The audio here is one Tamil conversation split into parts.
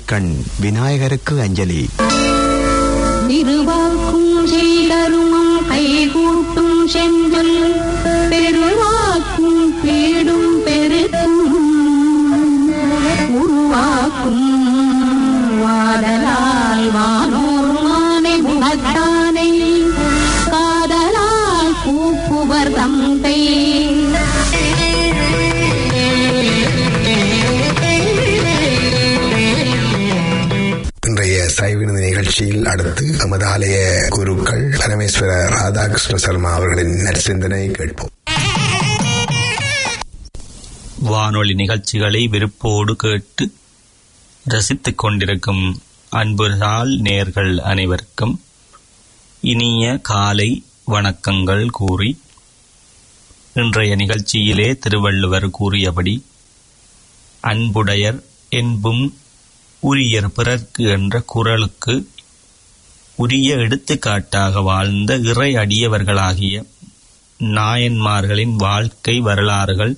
திருவருட்கண் விநாயகருக்கு அஞ்சலி திருவாக்கும் செய்தருமம் கைகூட்டும் செஞ்சொல் பெருவாக்கும் பேடும் பெருக்கும் உருவாக்கும் வாதலால் வானோர் மானை முகத்தானை காதலால் கூப்புவர் தந்தை இன்றைய சைவினது நிகழ்ச்சியில் அடுத்து நமது ஆலய குருக்கள் பரமேஸ்வர ராதாகிருஷ்ண சர்மா அவர்களின் நற்சிந்தனை கேட்போம் வானொலி நிகழ்ச்சிகளை விருப்போடு கேட்டு ரசித்துக் கொண்டிருக்கும் அன்புரால் நேர்கள் அனைவருக்கும் இனிய காலை வணக்கங்கள் கூறி இன்றைய நிகழ்ச்சியிலே திருவள்ளுவர் கூறியபடி அன்புடையர் என்பும் உரியர் பிறர்க்கு என்ற குரலுக்கு உரிய எடுத்துக்காட்டாக வாழ்ந்த இறை அடியவர்களாகிய நாயன்மார்களின் வாழ்க்கை வரலாறுகள்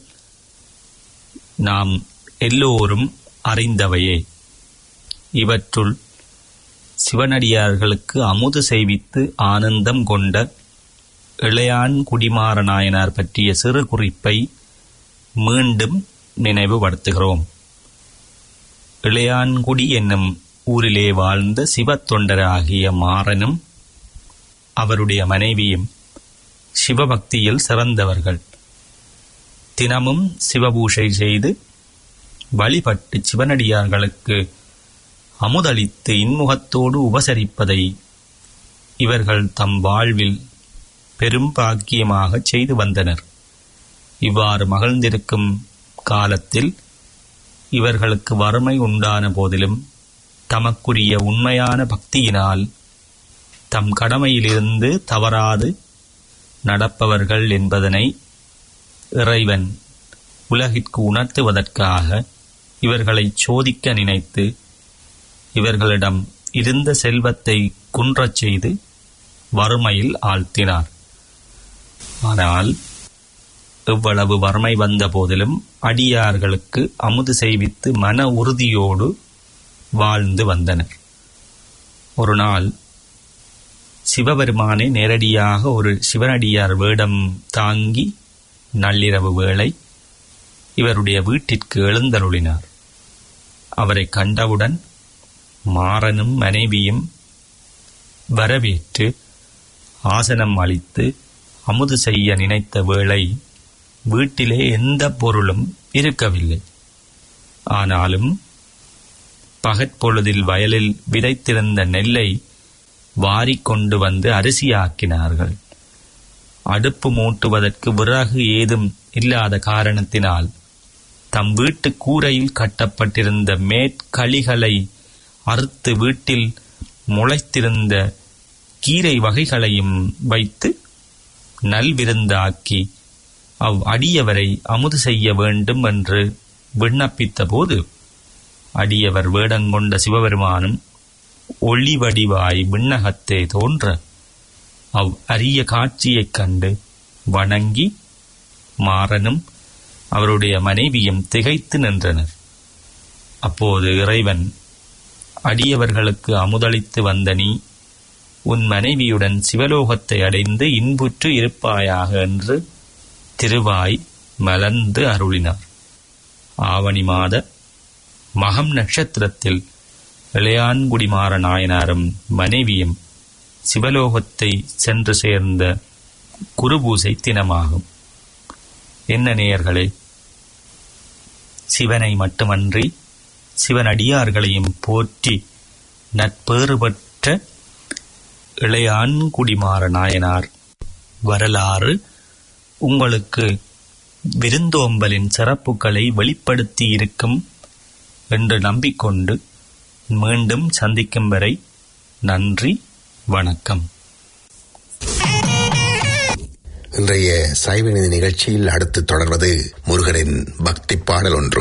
நாம் எல்லோரும் அறிந்தவையே இவற்றுள் சிவனடியார்களுக்கு அமுது செய்வித்து ஆனந்தம் கொண்ட இளையான் குடிமாற நாயனார் பற்றிய சிறு குறிப்பை மீண்டும் நினைவுபடுத்துகிறோம் இளையான்குடி என்னும் ஊரிலே வாழ்ந்த சிவத்தொண்டராகிய மாறனும் அவருடைய மனைவியும் சிவபக்தியில் சிறந்தவர்கள் தினமும் சிவபூஷை செய்து வழிபட்டு சிவனடியார்களுக்கு அமுதளித்து இன்முகத்தோடு உபசரிப்பதை இவர்கள் தம் வாழ்வில் பெரும் பாக்கியமாகச் செய்து வந்தனர் இவ்வாறு மகிழ்ந்திருக்கும் காலத்தில் இவர்களுக்கு வறுமை உண்டான போதிலும் தமக்குரிய உண்மையான பக்தியினால் தம் கடமையிலிருந்து தவறாது நடப்பவர்கள் என்பதனை இறைவன் உலகிற்கு உணர்த்துவதற்காக இவர்களை சோதிக்க நினைத்து இவர்களிடம் இருந்த செல்வத்தை குன்றச் செய்து வறுமையில் ஆழ்த்தினார் ஆனால் இவ்வளவு வறுமை வந்த போதிலும் அடியார்களுக்கு அமுது செய்வித்து மன உறுதியோடு வாழ்ந்து வந்தனர் ஒரு நாள் சிவபெருமானை நேரடியாக ஒரு சிவனடியார் வேடம் தாங்கி நள்ளிரவு வேளை இவருடைய வீட்டிற்கு எழுந்தருளினார் அவரை கண்டவுடன் மாறனும் மனைவியும் வரவேற்று ஆசனம் அளித்து அமுது செய்ய நினைத்த வேளை வீட்டிலே எந்த பொருளும் இருக்கவில்லை ஆனாலும் பகற்பொழுதில் வயலில் விதைத்திருந்த நெல்லை வாரிக்கொண்டு வந்து அரிசியாக்கினார்கள் அடுப்பு மூட்டுவதற்கு விறகு ஏதும் இல்லாத காரணத்தினால் தம் வீட்டு கூரையில் கட்டப்பட்டிருந்த மேற்களிகளை அறுத்து வீட்டில் முளைத்திருந்த கீரை வகைகளையும் வைத்து நல்விருந்தாக்கி அவ் அடியவரை அமுது செய்ய வேண்டும் என்று விண்ணப்பித்த போது அடியவர் வேடங்கொண்ட சிவபெருமானும் ஒளி வடிவாய் விண்ணகத்தே தோன்ற அவ் அரிய காட்சியைக் கண்டு வணங்கி மாறனும் அவருடைய மனைவியும் திகைத்து நின்றனர் அப்போது இறைவன் அடியவர்களுக்கு அமுதளித்து வந்த நீ உன் மனைவியுடன் சிவலோகத்தை அடைந்து இன்புற்று இருப்பாயாக என்று திருவாய் மலர்ந்து அருளினார் ஆவணி மாத மகம் நட்சத்திரத்தில் இளையான்குடிமாற நாயனாரும் மனைவியும் சிவலோகத்தை சென்று சேர்ந்த குருபூசை தினமாகும் என்ன நேயர்களே சிவனை மட்டுமன்றி சிவனடியார்களையும் போற்றி நட்பேறு பெற்ற இளையான்குடிமாற நாயனார் வரலாறு உங்களுக்கு விருந்தோம்பலின் சிறப்புகளை வெளிப்படுத்தி இருக்கும் என்று நம்பிக்கொண்டு மீண்டும் சந்திக்கும் வரை நன்றி வணக்கம் இன்றைய சைவநிதி நிகழ்ச்சியில் அடுத்து தொடர்வது முருகனின் பக்தி பாடல் ஒன்று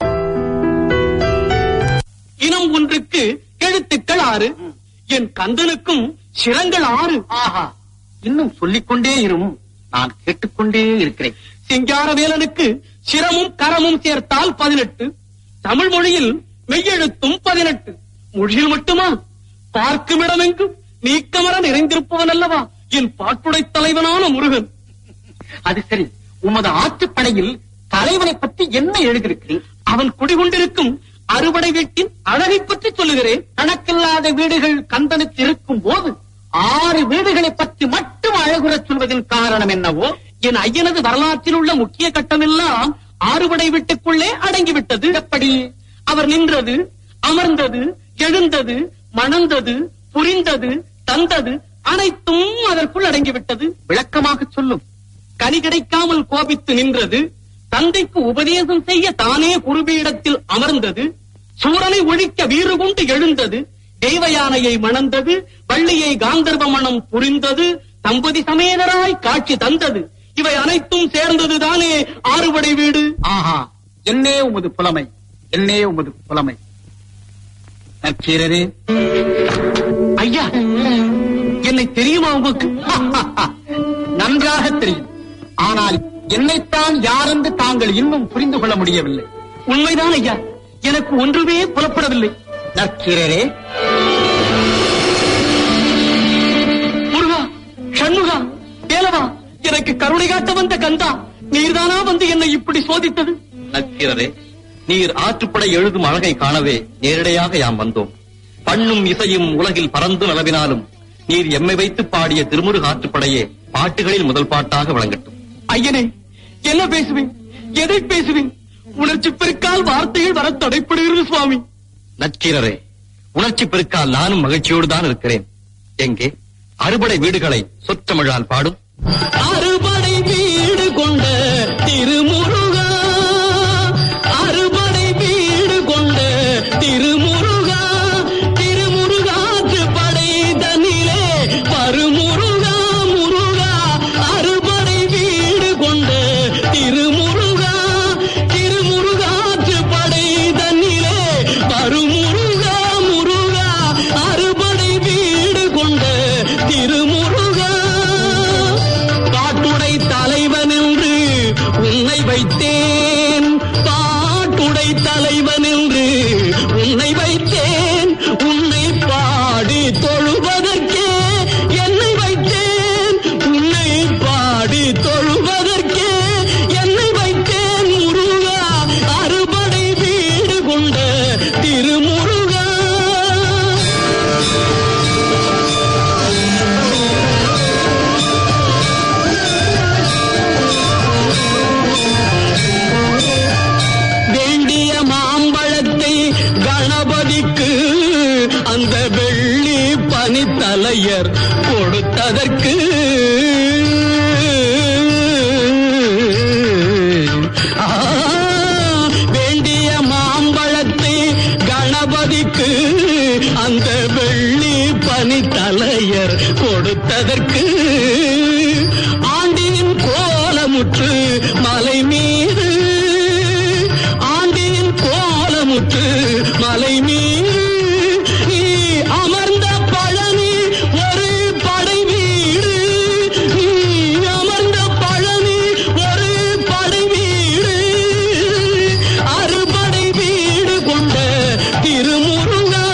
இனம் ஒன்றுக்கு எழுத்துக்கள் ஆறு என் கந்தனுக்கும் சிரங்கள் ஆறு ஆஹா இன்னும் சொல்லிக்கொண்டே இரும் நான் கேட்டுக்கொண்டே இருக்கிறேன் சிங்காரவேலனுக்கு சிரமும் கரமும் சேர்த்தால் பதினெட்டு தமிழ் மொழியில் மெய்யெழுத்தும் பதினெட்டு மொழியில் மட்டுமா பார்க்கும் இடமெங்கும் நீக்கமர நிறைந்திருப்பவன் அல்லவா என் பாட்டுடை தலைவனான முருகன் அது சரி உமது ஆற்றுப்படையில் தலைவனை பற்றி என்ன எழுதியிருக்கிறீர் அவன் குடிகொண்டிருக்கும் அறுபடை வீட்டின் அழகை பற்றி சொல்லுகிறேன் கணக்கில்லாத வீடுகள் கந்தனுக்கு இருக்கும் போது ஆறு வீடுகளை பற்றி மட்டும் அழகுறச் சொல்வதின் காரணம் என்னவோ என் ஐயனது வரலாற்றில் உள்ள முக்கிய கட்டமெல்லாம் ஆறுபடை வீட்டுக்குள்ளே அடங்கிவிட்டது எப்படி அவர் நின்றது அமர்ந்தது எழுந்தது மணந்தது புரிந்தது தந்தது அனைத்தும் அதற்குள் அடங்கிவிட்டது விளக்கமாக சொல்லும் கனி கிடைக்காமல் கோபித்து நின்றது தந்தைக்கு உபதேசம் செய்ய தானே குருபீடத்தில் அமர்ந்தது சூரனை ஒழிக்க வீறு கொண்டு எழுந்தது தெய்வ யானையை மணந்தது வள்ளியை காந்தர்வ மணம் புரிந்தது தம்பதி சமேதராய் காட்சி தந்தது இவை அனைத்தும் சேர்ந்தது தானே ஆறுபடை வீடு ஆஹா என்னே உமது புலமை என்னே உமது புலமை நற்சீரரே ஐயா என்னை தெரியுமா உங்களுக்கு நன்றாக தெரியும் ஆனால் என்னைத்தான் யாரென்று தாங்கள் இன்னும் புரிந்து கொள்ள முடியவில்லை உண்மைதான் ஐயா எனக்கு ஒன்றுமே புலப்படவில்லை நற்சீரரே முருகா சண்முகா தேலவா எனக்கு கருணை காட்ட வந்த கந்தா நீர்தானா வந்து என்னை இப்படி சோதித்தது நக்கீரரே நீர் ஆற்றுப்படை எழுதும் அழகை காணவே நேரடியாக யாம் வந்தோம் பண்ணும் இசையும் உலகில் பறந்து நிலவினாலும் நீர் எம்மை வைத்து பாடிய திருமுருக ஆற்றுப்படையே பாட்டுகளில் முதல் பாட்டாக விளங்கட்டும் ஐயனே என்ன பேசுவேன் எதை பேசுவேன் உணர்ச்சி பெருக்கால் வார்த்தைகள் வர தடைப்படுகிறது சுவாமி நக்கீரரே உணர்ச்சி பெருக்கால் நானும் மகிழ்ச்சியோடு தான் இருக்கிறேன் எங்கே அறுபடை வீடுகளை சொற்றமிழால் பாடும் அறுபடை வீடு கொண்ட திருமுருகா அறுபடை வீடு கொண்ட திருமுருகா திருமுருகாற்று படை தன்னிலே பருமுருகா முருகா அறுபடை வீடு கொண்ட திருமுருகா திருமுருகாற்று படை தன்னிலே பருமுருகா முருகா அறுபடை வீடு கொண்ட திருமுருகா பாட்டுடை தலைவன் என்று உன்னை வைத்தேன் பாட்டுடை தலைவன் என்று உன்னை வைத்தேன் உன்னை பாடி தொழுவதற்கே என்னை வைத்தேன் உன்னை பாடி தொழுவதற்கே என்னை வைத்தேன் முருகா அறுபடை வீடு கொண்ட திருமுருகா வேண்டிய மாம்பழத்தை கணபதிக்கு அந்த வெள்ளி பனித்தலையர் கொடுத்ததற்கு ஆ, வேண்டிய மாம்பழத்தை கணபதிக்கு அந்த வெள்ளி பனித்தலையர் கொடுத்ததற்கு ஆண்டின் கோலமுற்று மலை மீது ஆண்டின் கோலமுற்று மலை மீது நீ அமர்ந்த பழனி ஒரு படை வீடு நீ அமர்ந்த பழனி ஒரு படை வீடு அறுபடை வீடு கொண்ட திருமுருகா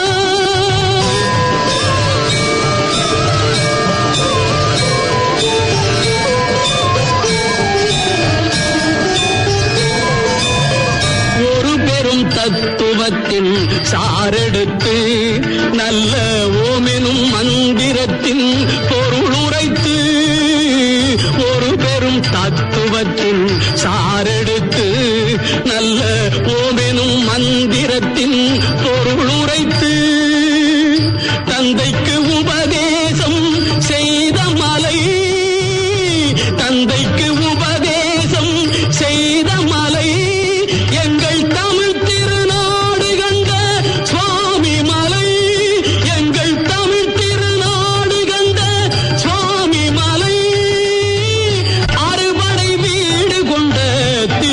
ஒரு பெரும் தத்துவத்தின் சாரெடுத்து நல்ல ஓமெனும் மந்திரத்தின் பொருள் உரைத்து ஒரு பெரும் தத்துவத்தின் சாரெடுத்து நல்ல ஓமெனும் மந்திரத்தின் பொருள் உரைத்து தந்தைக்கு உபதேசம் செய்த மலை தந்தைக்கு உபதேசம் செய்த மலை எங்கள் தமிழ் திருநாடு கண்ட சுவாமி மலை எங்கள் தமிழ் திருநாடு கண்ட சுவாமி மலை அறுபடை வீடு கொண்ட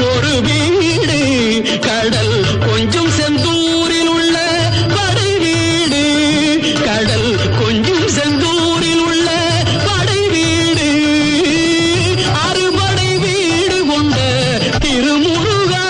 ஒரு வீடு கடல் கொஞ்சம் செந்தூரில் உள்ள படை வீடு கடல் கொஞ்சம் செந்தூரில் உள்ள படை வீடு அறுபடை வீடு கொண்ட திருமுருகா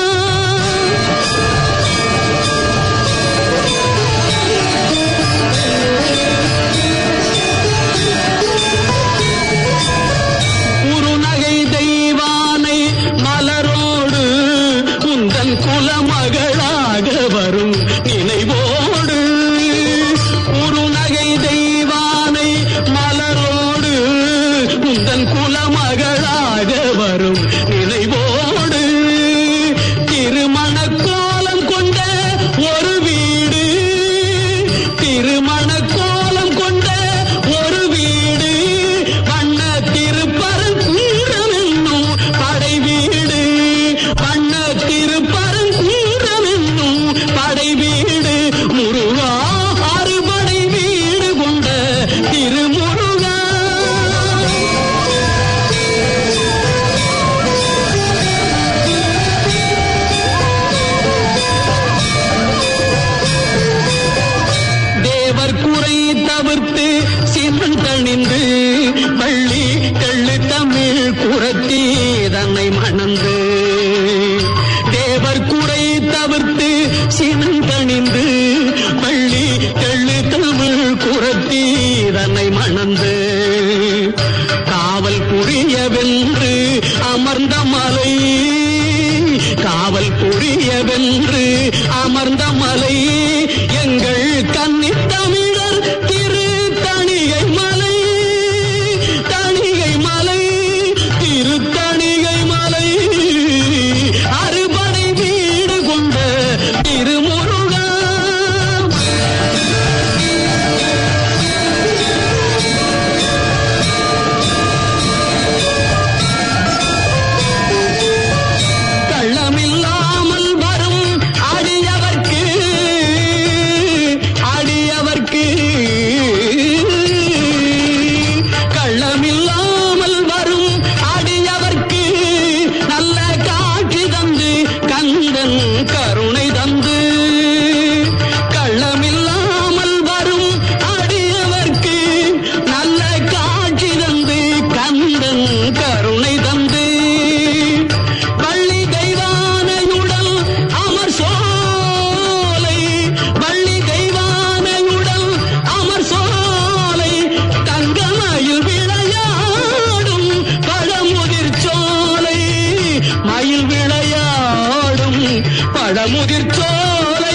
குறுநகை தெய்வானை மலரோடு உந்தன் குலமகளாக வரும் நினைவோடு குறுநகை தெய்வானை மலரோடு உந்தன் குலமகளாக வரும் நினைவோடு திருமண கோலம் கொண்ட ஒரு வீடு திருமண கோலம் கொண்ட ஒரு வீடு வண்ண திருப்பரங்குன்றம் என்னும் படை வீடு வண்ண திருப்பரங்குன்றம் என்னும் படை வீடு முருகா அறுபடை வீடு கொண்ட திருமுருகா தேவர் குறை தவிர்த்து சிவன் தணிந்து பள்ளி தெள்ளு தமிழ் குரத்தி தன்னை மணந்து தேவர் குறை தவிர்த்து சிவன் தணிந்து பள்ளி தெள்ளு தமிழ் குரத்தி தன்னை மணந்து காவல் புரியவென்று அமர்ந்த மலை காவல் புரியவென்று அமர்ந்த மலை எங்கள் கன்னித் தமிழர் திரு தணிகை மலை தணிகை மலை திரு தணிகை மலை அறுபடை வீடு கொண்ட திருமுருகா கள்ளமில்லாமல் வரும் அடியவர்க்கு அடியவர்க்கு கள்ளமில்லாமல் வரும் அடியவர்க்கு நல்ல காட்சி தந்து கந்தன் கருணை தந்து கள்ளமில்லாமல் வரும் அடியவர்க்கு நல்ல காட்சி தந்து கந்தன் கருணை தந்து வள்ளி தெய்வானையுடல் அமர் சோலை வள்ளி தெய்வானையுடல் அமர் சோலை தங்கமயில் விளையாடும் பழமுதிர் சோலை மயில் விளையாடும் பழமுதிர் சோலை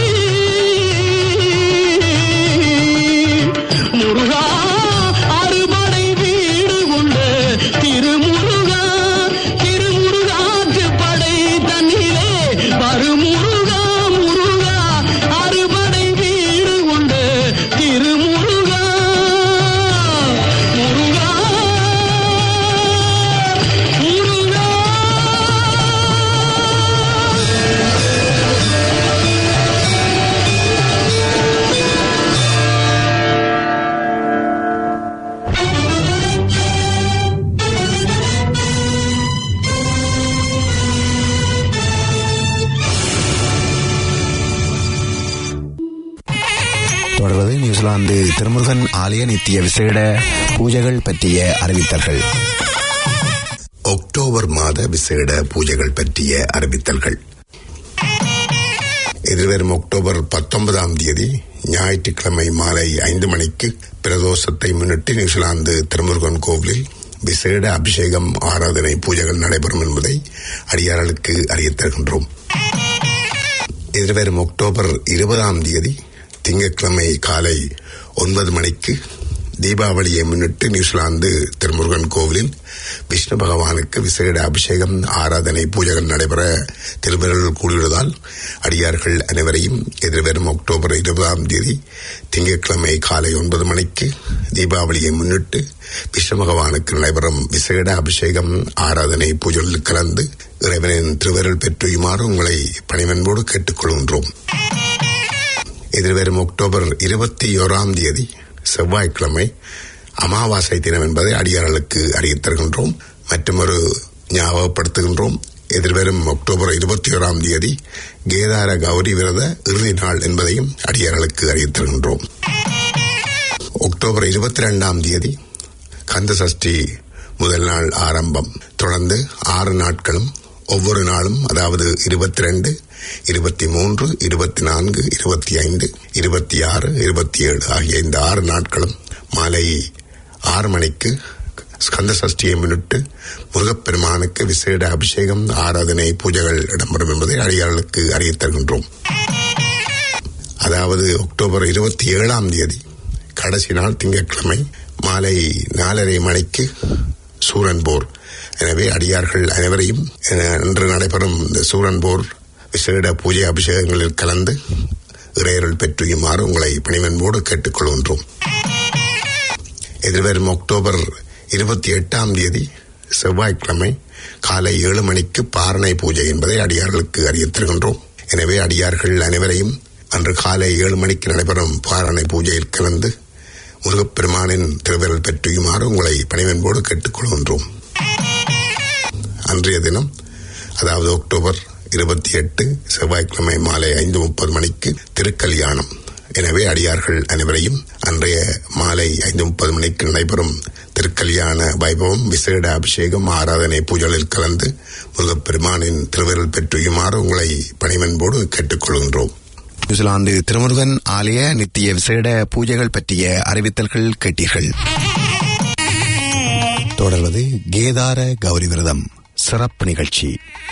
முருகா அறுபடை வீடு கொண்ட திருமுருகா திருமுருகாற்று படை தன்னிலே வருமுருகா முருகா அறுபடை வீடு கொண்ட திருமுருகா முருகா முருகா தொடர்வது நியூசிலாந்து திருமுருகன் ஆலய நித்திய விசேட பூஜைகள் பற்றிய அறிவித்தல்கள் அக்டோபர் மாத விசேட பூஜைகள் பற்றிய அறிவித்தல்கள் எதிர்வரும் அக்டோபர் பத்தொன்பதாம் தேதி ஞாயிற்றுக்கிழமை மாலை ஐந்து மணிக்கு பிரதோஷத்தை முன்னிட்டு நியூசிலாந்து திருமுருகன் கோவிலில் விசேட அபிஷேகம் ஆராதனை பூஜைகள் நடைபெறும் என்பதை அடியார்களுக்கு அறியத் தருகின்றோம் எதிர்வரும் அக்டோபர் இருபதாம் தேதி திங்கட்கிழமை காலை ஒன்பது மணிக்கு தீபாவளியை முன்னிட்டு நியூசிலாந்து திருமுருகன் கோவிலில் விஷ்ணு பகவானுக்கு விசேட அபிஷேகம் ஆராதனை பூஜைகள் நடைபெற திருவருள் கூடியுள்ளதால் அடியார்கள் அனைவரையும் எதிர்வரும் அக்டோபர் இருபதாம் தேதி திங்கட்கிழமை காலை ஒன்பது மணிக்கு தீபாவளியை முன்னிட்டு விஷ்ணு பகவானுக்கு நடைபெறும் விசேட அபிஷேகம் ஆராதனை பூஜைகளில் கலந்து இறைவனின் திருவருள் பெற்றுயுமாறு உங்களை பணிவன்போடு கேட்டுக்கொள்கின்றோம் எதிர்வரும் அக்டோபர் இருபத்தி ஓராம் தேதி செவ்வாய்க்கிழமை அமாவாசை தினம் என்பதை அடியார்களுக்கு அறிவித் தருகின்றோம் மற்றும் ஒரு ஞாபகப்படுத்துகின்றோம் எதிர்வரும் அக்டோபர் இருபத்தி ஓராம் தேதி கேதார கௌரி விரத இறுதி நாள் என்பதையும் அடியார்களுக்கு அறிவித்திருக்கின்றோம் அக்டோபர் இருபத்தி ரெண்டாம் தேதி கந்த சஷ்டி முதல் நாள் ஆரம்பம் தொடர்ந்து ஆறு நாட்களும் ஒவ்வொரு நாளும் அதாவது இருபத்தி ரெண்டு இருபத்தி மூன்று இருபத்தி நான்கு இருபத்தி ஐந்து இருபத்தி ஆறு இருபத்தி ஏழு ஆகிய இந்த ஆறு நாட்களும் மாலை ஆறு மணிக்கு ஸ்கந்த சஷ்டியை முன்னிட்டு முருகப்பெருமானுக்கு விசேட அபிஷேகம் ஆராதனை பூஜைகள் இடம்பெறும் என்பதை அடியார்களுக்கு அறிவித்தருகின்றோம் அதாவது அக்டோபர் இருபத்தி ஏழாம் தேதி கடைசி நாள் திங்கட்கிழமை மாலை நாலரை மணிக்கு சூரன் போர் எனவே அடியார்கள் அனைவரையும் அஹ், இன்று நடைபெறும் இந்த சூரன் போர் விசேட பூஜை அபிஷேகங்களில் கலந்து இறையருள் பெற்றுயுமாறு உங்களை பணிவன்போடு கேட்டுக்கொள்கின்றோம் எதிர்வரும் அக்டோபர் இருபத்தி எட்டாம் தேதி செவ்வாய்க்கிழமை காலை ஏழு மணிக்கு பாரணை பூஜை என்பதை அடியார்களுக்கு அறிவித்திருக்கின்றோம் எனவே அடியார்கள் அனைவரையும் அன்று காலை ஏழு மணிக்கு நடைபெறும் பாரணை பூஜையில் கலந்து முருகப்பெருமானின் திருவிரல் பெற்றியுமாறு உங்களை பணிவன்போடு கேட்டுக்கொள்கின்றோம் அன்றைய தினம் அதாவது அக்டோபர் இருபத்தி எட்டு செவ்வாய்க்கிழமை மாலை ஐந்து முப்பது மணிக்கு திருக்கல்யாணம் எனவே அடியார்கள் அனைவரையும் அன்றைய மாலை ஐந்து முப்பது மணிக்கு நடைபெறும் திருக்கல்யாண வைபவம் விசேட அபிஷேகம் ஆராதனை பூஜைகளில் கலந்து முருகப்பெருமானின் திருவிரல் பெற்றியுமாறு உங்களை பணிவன்போடு கேட்டுக்கொள்கின்றோம் நியூசிலாந்து திருமுருகன் ஆலய நித்திய விசேட பூஜைகள் பற்றிய அறிவித்தல்கள் கேட்டீர்கள் தொடர்வது கேதார கௌரி விரதம் சிறப்பு நிகழ்ச்சி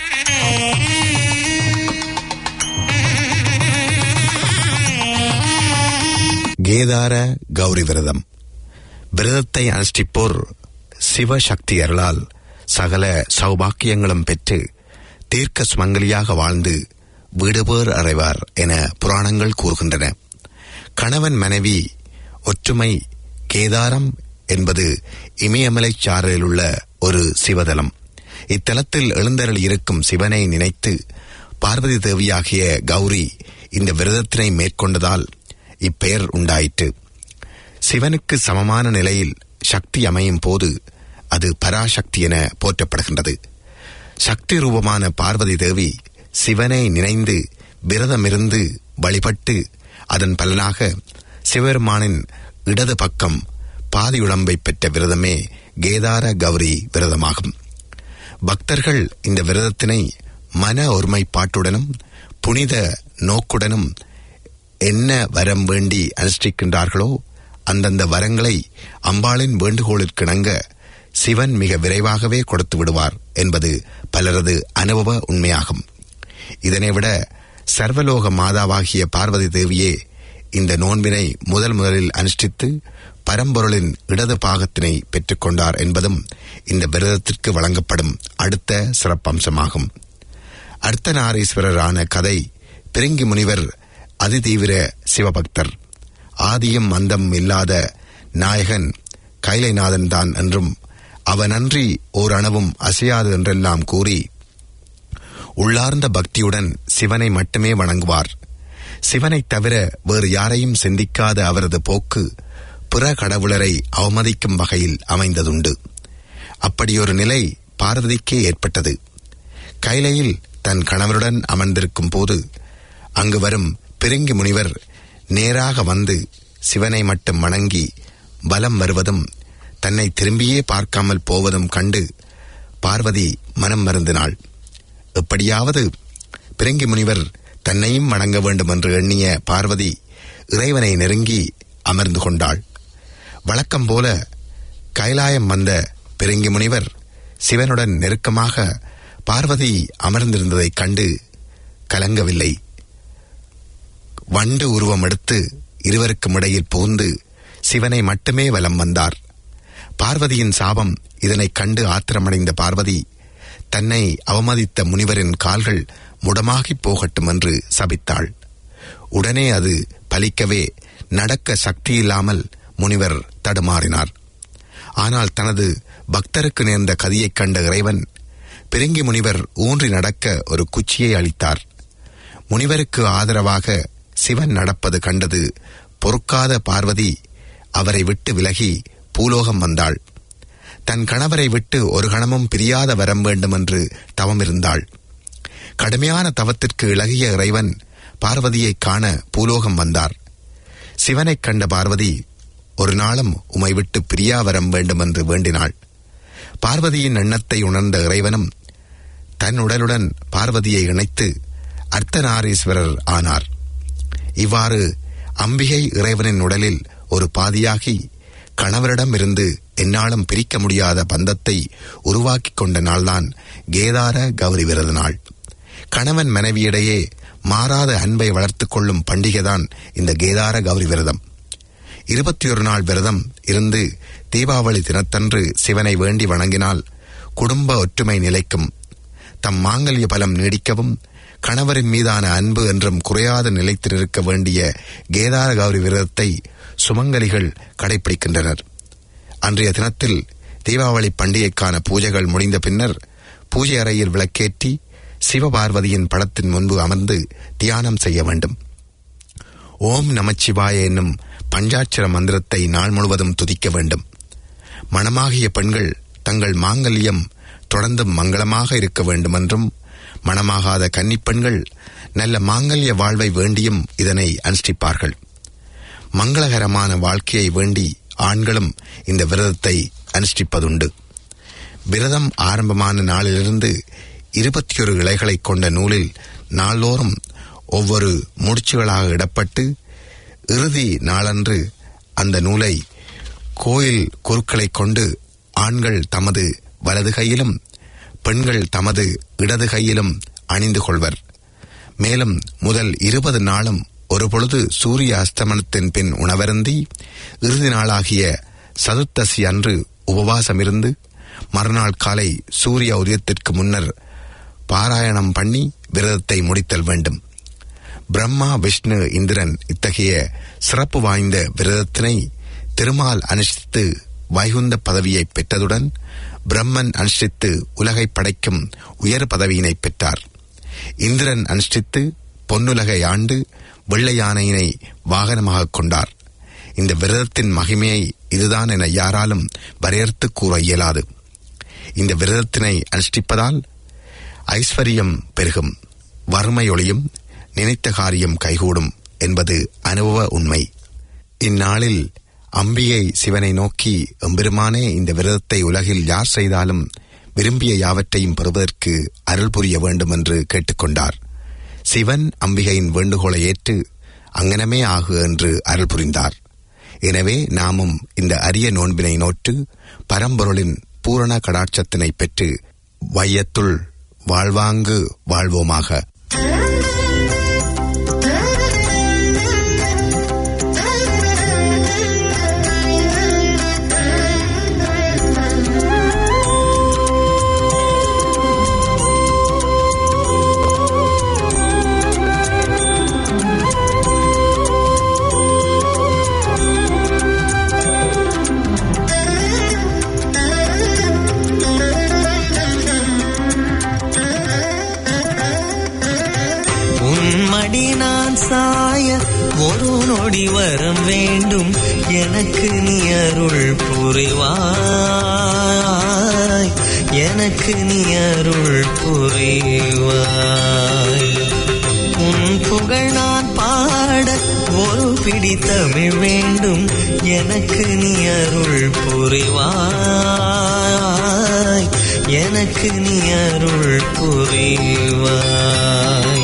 கேதார கௌரி விரதம் விரதத்தை அனுஷ்டிப்போர் சிவசக்தி அருளால் சகல சௌபாக்கியங்களும் பெற்று தீர்க்க சுமங்கலியாக வாழ்ந்து வீடுபேர் அறைவார் என புராணங்கள் கூறுகின்றன கணவன் மனைவி ஒற்றுமை கேதாரம் என்பது இமயமலைச் சாரலில் உள்ள ஒரு சிவதலம் இத்தலத்தில் எழுந்தருள் இருக்கும் சிவனை நினைத்து பார்வதி தேவியாகிய கௌரி இந்த விரதத்தினை மேற்கொண்டதால் இப்பெயர் உண்டாயிற்று சிவனுக்கு சமமான நிலையில் சக்தி அமையும் போது அது பராசக்தி என போற்றப்படுகின்றது சக்தி ரூபமான பார்வதி தேவி சிவனை நினைந்து விரதமிருந்து வழிபட்டு அதன் பலனாக சிவபெருமானின் இடது பக்கம் பாதியுடம்பை பெற்ற விரதமே கேதார கௌரி விரதமாகும் பக்தர்கள் இந்த விரதத்தினை மன ஒருமைப்பாட்டுடனும் புனித நோக்குடனும் என்ன வரம் வேண்டி அனுஷ்டிக்கின்றார்களோ அந்தந்த வரங்களை அம்பாளின் வேண்டுகோளிற்கிணங்க சிவன் மிக விரைவாகவே கொடுத்து விடுவார் என்பது பலரது அனுபவ உண்மையாகும் இதனை விட சர்வலோக மாதாவாகிய பார்வதி தேவியே இந்த நோன்பினை முதல் முதலில் அனுஷ்டித்து பரம்பொருளின் இடது பாகத்தினை பெற்றுக்கொண்டார் என்பதும் இந்த விரதத்திற்கு வழங்கப்படும் அடுத்த சிறப்பம்சமாகும் அர்த்தநாரீஸ்வரரான கதை பிரிங்கி முனிவர் அதிதீவிர சிவபக்தர் ஆதியும் அந்தம் இல்லாத நாயகன் கைலைநாதன் தான் என்றும் அவனன்றி ஓர் அணவும் அசையாது என்றெல்லாம் கூறி உள்ளார்ந்த பக்தியுடன் சிவனை மட்டுமே வணங்குவார் சிவனைத் தவிர வேறு யாரையும் சிந்திக்காத அவரது போக்கு பிற கடவுளரை அவமதிக்கும் வகையில் அமைந்ததுண்டு அப்படியொரு நிலை பார்வதிக்கே ஏற்பட்டது கைலையில் தன் கணவருடன் அமர்ந்திருக்கும் போது அங்கு வரும் பிரிங்கி முனிவர் நேராக வந்து சிவனை மட்டும் வணங்கி பலம் வருவதும் தன்னை திரும்பியே பார்க்காமல் போவதும் கண்டு பார்வதி மனம் மருந்தினாள் எப்படியாவது பிரிங்கி முனிவர் தன்னையும் வணங்க வேண்டும் என்று எண்ணிய பார்வதி இறைவனை நெருங்கி அமர்ந்து கொண்டாள் வழக்கம் போல கைலாயம் வந்த பிரிங்கி முனிவர் சிவனுடன் நெருக்கமாக பார்வதி அமர்ந்திருந்ததைக் கண்டு கலங்கவில்லை வண்டு உருவம் எடுத்து இருவருக்கும் இடையில் புகுந்து சிவனை மட்டுமே வலம் வந்தார் பார்வதியின் சாபம் இதனைக் கண்டு ஆத்திரமடைந்த பார்வதி தன்னை அவமதித்த முனிவரின் கால்கள் முடமாகிப் போகட்டும் என்று சபித்தாள் உடனே அது பலிக்கவே நடக்க சக்தியில்லாமல் முனிவர் தடுமாறினார் ஆனால் தனது பக்தருக்கு நேர்ந்த கதியைக் கண்ட இறைவன் பிரிங்கி முனிவர் ஊன்றி நடக்க ஒரு குச்சியை அளித்தார் முனிவருக்கு ஆதரவாக சிவன் நடப்பது கண்டது பொறுக்காத பார்வதி அவரை விட்டு விலகி பூலோகம் வந்தாள் தன் கணவரை விட்டு ஒரு கணமும் பிரியாத வரம் வேண்டும் என்று தவம் இருந்தாள் கடுமையான தவத்திற்கு இளகிய இறைவன் பார்வதியை காண பூலோகம் வந்தார் சிவனைக் கண்ட பார்வதி ஒரு நாளும் உமை விட்டு பிரியா வரம் வேண்டும் என்று வேண்டினாள் பார்வதியின் எண்ணத்தை உணர்ந்த இறைவனும் தன் உடலுடன் பார்வதியை இணைத்து அர்த்தநாரீஸ்வரர் ஆனார் இவ்வாறு அம்பிகை இறைவனின் உடலில் ஒரு பாதியாகி கணவரிடம் இருந்து எந்நாளும் பிரிக்க முடியாத பந்தத்தை உருவாக்கிக் கொண்ட நாள்தான் கேதார கௌரி விரத நாள் கணவன் மனைவியிடையே மாறாத அன்பை வளர்த்துக் கொள்ளும் பண்டிகைதான் இந்த கேதார கௌரி விரதம் இருபத்தி ஒரு நாள் விரதம் இருந்து தீபாவளி தினத்தன்று சிவனை வேண்டி வணங்கினால் குடும்ப ஒற்றுமை நிலைக்கும் தம் மாங்கல்ய பலம் நீடிக்கவும் கணவரின் மீதான அன்பு என்றும் குறையாது நிலைத்திருக்க வேண்டிய கேதார கௌரி விரதத்தை சுமங்கலிகள் கடைபிடிக்கின்றனர் அன்றைய தினத்தில் தீபாவளி பண்டிகைக்கான பூஜைகள் முடிந்த பின்னர் பூஜை அறையில் விளக்கேற்றி சிவபார்வதியின் படத்தின் முன்பு அமர்ந்து தியானம் செய்ய வேண்டும் ஓம் நமச்சிவாய என்னும் பஞ்சாட்சர மந்திரத்தை நாள் முழுவதும் துதிக்க வேண்டும் மணமாகிய பெண்கள் தங்கள் மாங்கல்யம் தொடர்ந்து மங்களமாக இருக்க வேண்டும் என்றும் மணமாகாத கன்னிப்பெண்கள் நல்ல மாங்கல்ய வாழ்வை வேண்டியும் இதனை அனுஷ்டிப்பார்கள் மங்களகரமான வாழ்க்கையை வேண்டி ஆண்களும் இந்த விரதத்தை அனுஷ்டிப்பதுண்டு விரதம் ஆரம்பமான நாளிலிருந்து இருபத்தி ஒரு இலைகளைக் கொண்ட நூலில் நாள்தோறும் ஒவ்வொரு முடிச்சுகளாக இடப்பட்டு இறுதி நாளன்று அந்த நூலை கோயில் குருக்களைக் கொண்டு ஆண்கள் தமது வலது கையிலும் பெண்கள் தமது இடது கையிலும் அணிந்து கொள்வர் மேலும் முதல் இருபது நாளும் ஒரு பொழுது சூரிய அஸ்தமனத்தின் பின் உணவருந்தி இறுதி நாளாகிய சதுர்த்தசி அன்று உபவாசமிருந்து மறுநாள் காலை சூரிய உதயத்திற்கு முன்னர் பாராயணம் பண்ணி விரதத்தை முடித்தல் வேண்டும் பிரம்மா விஷ்ணு இந்திரன் இத்தகைய சிறப்பு வாய்ந்த விரதத்தினை திருமால் அனுஷ்டித்து வைகுந்த பதவியை பெற்றதுடன் பிரம்மன் அனுஷ்டித்து உலகை படைக்கும் உயர் பதவியினை பெற்றார் இந்திரன் அனுஷ்டித்து பொன்னுலகை ஆண்டு வெள்ளை யானையினை வாகனமாக கொண்டார் இந்த விரதத்தின் மகிமையை இதுதான் என யாராலும் வரையறுத்து கூற இயலாது இந்த விரதத்தினை அனுஷ்டிப்பதால் ஐஸ்வர்யம் பெருகும் வறுமை ஒளியும் நினைத்த காரியம் கைகூடும் என்பது அனுபவ உண்மை இந்நாளில் அம்பிகை சிவனை நோக்கி எம்பெருமானே இந்த விரதத்தை உலகில் யார் செய்தாலும் விரும்பிய யாவற்றையும் பெறுவதற்கு அருள் புரிய வேண்டும் என்று கேட்டுக்கொண்டார் சிவன் அம்பிகையின் வேண்டுகோளை ஏற்று அங்கனமே ஆகு என்று அருள் புரிந்தார் எனவே நாமும் இந்த அரிய நோன்பினை நோற்று பரம்பொருளின் பூரண கடாட்சத்தினை பெற்று வையத்துள் வாழ்வாங்கு வாழ்வோமாக உன்மடி நான் சாய ஒரு நொடி வரம் வேண்டும் எனக்கு நீ அருள் புரிவாய் எனக்கு நீ அருள் புரிவாய் உன் புகழ் நான் பாட ஒரு பிடி தமிழ் வேண்டும் எனக்கு நீ அருள் புரிவாய் எனக்கு நீ அருள் புரிவாய்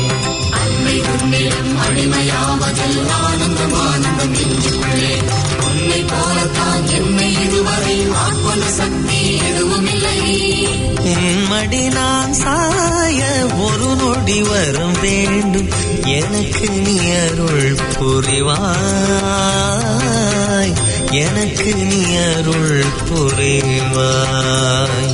உன்மடி நான் சாய ஒரு நொடி வரம் வேண்டும் எனக்கு நீ அருள் புரிவாய் எனக்கு நீ அருள் புரிவாய்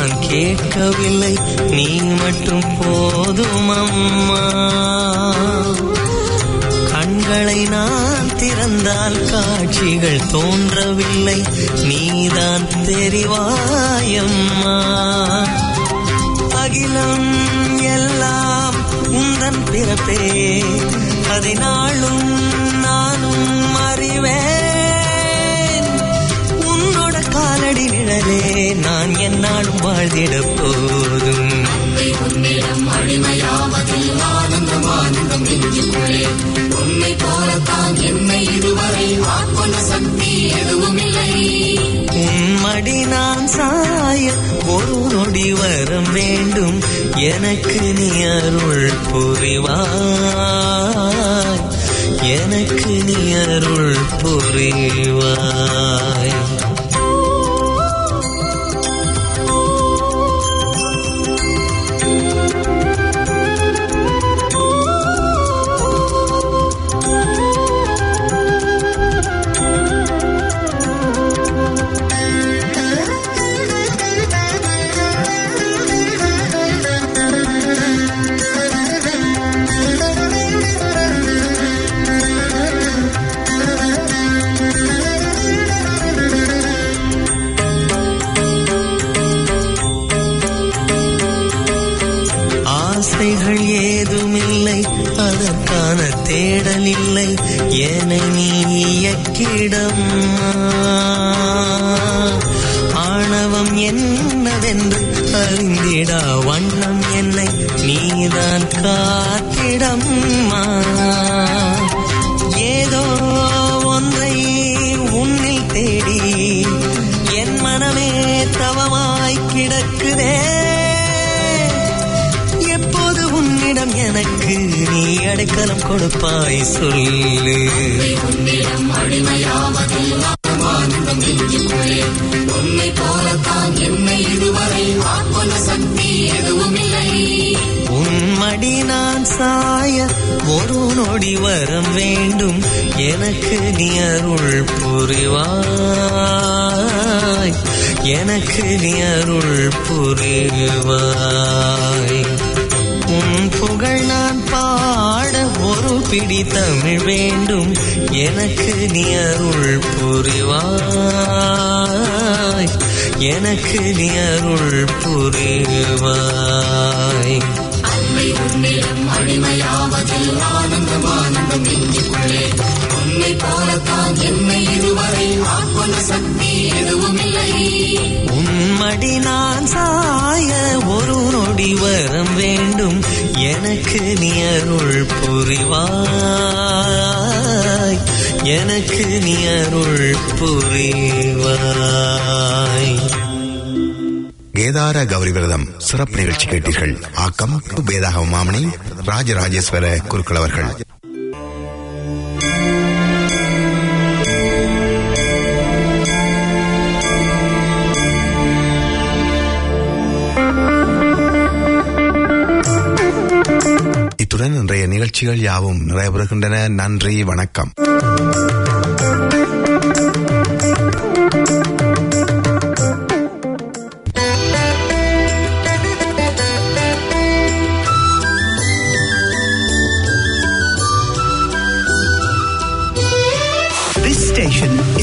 நான் கேட்கவில்லை நீ மட்டும் போதும் அம்மா கண்களை நான் திறந்தால் காட்சிகள் தோன்றவில்லை நீதான் தெரிவாயம்மா அகிலம் எல்லாம் உந்தன் பிறப்பே அதை நாளும் நானும் அறிவேன் உன்னோட காலடி நிழலே நான் என்னாலும் வாழ்ந்திட போதும் உன்மடி நான் சாய ஒரு நொடி வரம் வேண்டும் எனக்கு நீ அருள் புரிவாய் எனக்கு நீ அருள் புரிவாய் ஆசைகள் ஏதுமில்லை அதற்கான தேடல் இல்லை என நீ இயக்கிடம் ஆணவம் என்னவென்று அறிந்திடா வண்ணம் என்னை நீதான் காத்திடம்மா ஏதோ ஒன்றை உன்னில் தேடி என் மனமே தவமாய் கிடக்குதே எப்போது உன்னிடம் எனக்கு நீ அடைக்கலம் கொடுப்பாய் சொல்லு உன்மடி நான் சாய ஒரு நொடி வரம் வேண்டும் எனக்கு நீ அருள் புரிவாய் எனக்கு நீ அருள் புரிவாய் உன் புகழ் நான் பாட ஒரு பிடி தமிழ் வேண்டும் எனக்கு நீ அருள் புரிவாய் எனக்கு நீ அருள் புரிவாய் உன்மடி நான் சாய ஒரு நொடி வரம் வேண்டும் எனக்கு நீ அருள் புரிவாய் எனக்கு நீ அருள் புரிவாய் கேதார கௌரி விரதம் சிறப்பு நிகழ்ச்சி கேட்டீர்கள் ஆக்கம் வேதாக மாமணி ராஜராஜேஸ்வர குருக்கள் அவர்கள் இத்துடன் இன்றைய நிகழ்ச்சிகள் யாவும் நிறைவுறுகின்றன நன்றி வணக்கம் This station